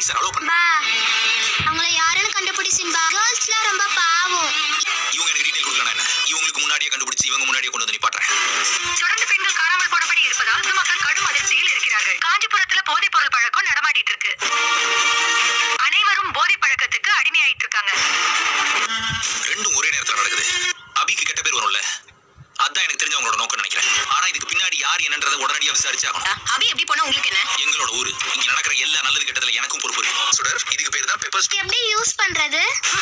please sir allow பண்ணு பா அவங்கள யாருன்னு கண்டுபிடி சிம்பா கேர்ள்ஸ்லாம் ரொம்ப பாவம் இவங்க எனக்கு டீடைல் கொடுக்கலாம் என்ன இவங்களுக்கு முன்னாடியே கண்டுபிடிச்சு இவங்க முன்னாடியே கொண்டு வந்து நிப்பாட்டுறேன் தொடர்ந்து பெண்கள் காணாமல் போனபடி இருப்பதால் பொதுமக்கள் கடும் அதிர்ச்சியில் இருக்கிறார்கள் காஞ்சிபுரத்துல போதைப் பொருள் பழக்கம் நடமாடிட்டு இருக்கு அனைவரும் போதை பழக்கத்துக்கு அடிமையாயிட்டு இருக்காங்க ரெண்டும் ஒரே நேரத்துல நடக்குது அபிக்கு கெட்ட பேர் வரும்ல அதான் எனக்கு தெரிஞ்ச அவங்களோட நோக்கம் நினைக்கிறேன் ஆனா இதுக்கு பின்னாடி யார் என்னன்றதை உடனடியா விசாரிச்சாகணும் அபி எப்படி போனா உங்களுக்கு என்ன எங்களோட ஊரு இங்க நடக்கிற எல்லா நல்லது கெட்டதுல எனக்கும் பொறுப்பு இருக்கு சுடர் இதுக்கு பேர் தான் பெப்பர் எப்படி யூஸ் பண்றது